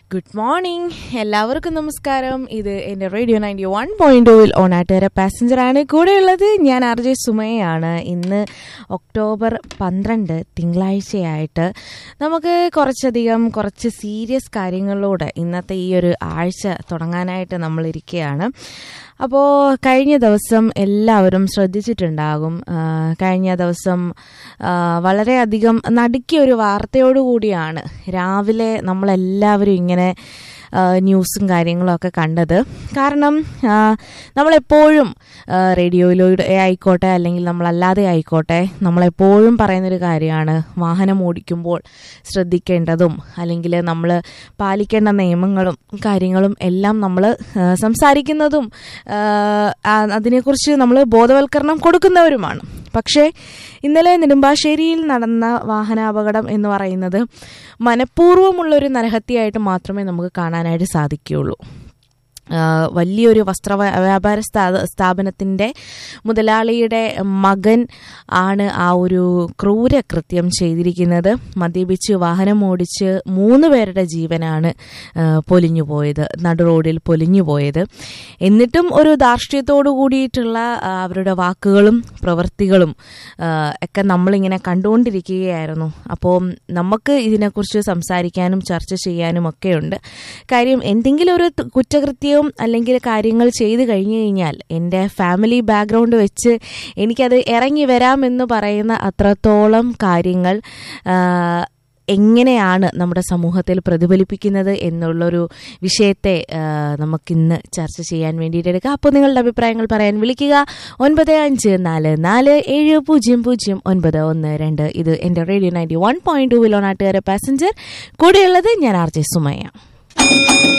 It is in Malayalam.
ഗുഡ് മോർണിംഗ് എല്ലാവർക്കും നമസ്കാരം ഇത് എൻ്റെ റേഡിയോ നയൻറ്റി വൺ പോയിന്റ് ടൂവിൽ ഓണാട്ടുകാര പാസഞ്ചറാണ് കൂടെയുള്ളത് ഞാൻ ആർ ജെ സുമയാണ് ഇന്ന് ഒക്ടോബർ പന്ത്രണ്ട് തിങ്കളാഴ്ചയായിട്ട് നമുക്ക് കുറച്ചധികം കുറച്ച് സീരിയസ് കാര്യങ്ങളിലൂടെ ഇന്നത്തെ ഈ ഒരു ആഴ്ച തുടങ്ങാനായിട്ട് നമ്മൾ ഇരിക്കുകയാണ് അപ്പോൾ കഴിഞ്ഞ ദിവസം എല്ലാവരും ശ്രദ്ധിച്ചിട്ടുണ്ടാകും ആ, കഴിഞ്ഞ ദിവസം ആ, വളരെയധികം നടുക്കിയ ഒരു വാർത്തയോടുകൂടിയാണ് രാവിലെ നമ്മളെല്ലാവരും ഇങ്ങനെ ആ, ന്യൂസും കാര്യങ്ങളും ഒക്കെ കണ്ടത് കാരണം ആ, നമ്മളെപ്പോഴും ആ, റേഡിയോയിലൂടെ ആയിക്കോട്ടെ അല്ലെങ്കിൽ നമ്മളല്ലാതെ ആയിക്കോട്ടെ നമ്മളെപ്പോഴും പറയുന്നൊരു കാര്യമാണ് വാഹനം ഓടിക്കുമ്പോൾ ശ്രദ്ധിക്കേണ്ടതും അല്ലെങ്കിൽ നമ്മൾ പാലിക്കേണ്ട നിയമങ്ങളും കാര്യങ്ങളും എല്ലാം നമ്മൾ സംസാരിക്കുന്നതും ആ, ആ- അതിനെക്കുറിച്ച് നമ്മൾ ബോധവൽക്കരണം കൊടുക്കുന്നവരുമാണ് പക്ഷേ ഇന്നലെ നെടുമ്പാശ്ശേരിയിൽ നടന്ന വാഹനാപകടം എന്ന് പറയുന്നത് മനഃപൂർവ്വമുള്ളൊരു നരഹത്യയായിട്ട് മാത്രമേ നമുക്ക് കാണാനായിട്ട് സാധിക്കുകയുള്ളൂ ആ, വലിയൊരു വസ്ത്ര വ്യ- വ്യാപാര സ്ഥാ- സ്ഥാപനത്തിൻ്റെ മുതലാളിയുടെ മകൻ ആണ് ആ ഒരു ക്രൂരകൃത്യം ചെയ്തിരിക്കുന്നത് മദ്യപിച്ച് വാഹനം ഓടിച്ച് മൂന്ന് പേരുടെ ജീവനാണ് ആ, പൊലിഞ്ഞു പോയത് നടു റോഡിൽ പൊലിഞ്ഞു പോയത് എന്നിട്ടും ഒരു ധാർഷ്ട്യത്തോടു കൂടിയിട്ടുള്ള ആ, അവരുടെ വാക്കുകളും പ്രവൃത്തികളും ആ, ഒക്കെ നമ്മളിങ്ങനെ കണ്ടുകൊണ്ടിരിക്കുകയായിരുന്നു അപ്പോൾ നമുക്ക് ഇതിനെക്കുറിച്ച് സംസാരിക്കാനും ചർച്ച ചെയ്യാനും ഒക്കെയുണ്ട് കാര്യം എന്തെങ്കിലും ഒരു ത- കുറ്റകൃത്യവും അല്ലെങ്കിൽ കാര്യങ്ങൾ ചെയ്തു കഴിഞ്ഞു കഴിഞ്ഞാൽ എൻ്റെ ഫാമിലി ബാക്ക്ഗ്രൗണ്ട് വെച്ച് എനിക്കത് ഇറങ്ങി വരാമെന്ന് പറയുന്ന അത്രത്തോളം കാര്യങ്ങൾ ആ, എങ്ങനെയാണ് നമ്മുടെ സമൂഹത്തിൽ പ്രതിഫലിപ്പിക്കുന്നത് എന്നുള്ളൊരു വിഷയത്തെ ആ, നമുക്കിന്ന് ചർച്ച ചെയ്യാൻ വേണ്ടിയിട്ട് എടുക്കാം അപ്പോൾ നിങ്ങളുടെ അഭിപ്രായങ്ങൾ പറയാൻ വിളിക്കുക ഒൻപത് അഞ്ച് നാല് നാല് ഏഴ് പൂജ്യം പൂജ്യം ഒൻപത് ഒന്ന് രണ്ട് ഇത് എൻ്റെ radio ninety one point two വിലോണാട്ടുകാരെ പാസഞ്ചർ കൂടെയുള്ളത് ഞാൻ ആർ ജെ സുമയ്യ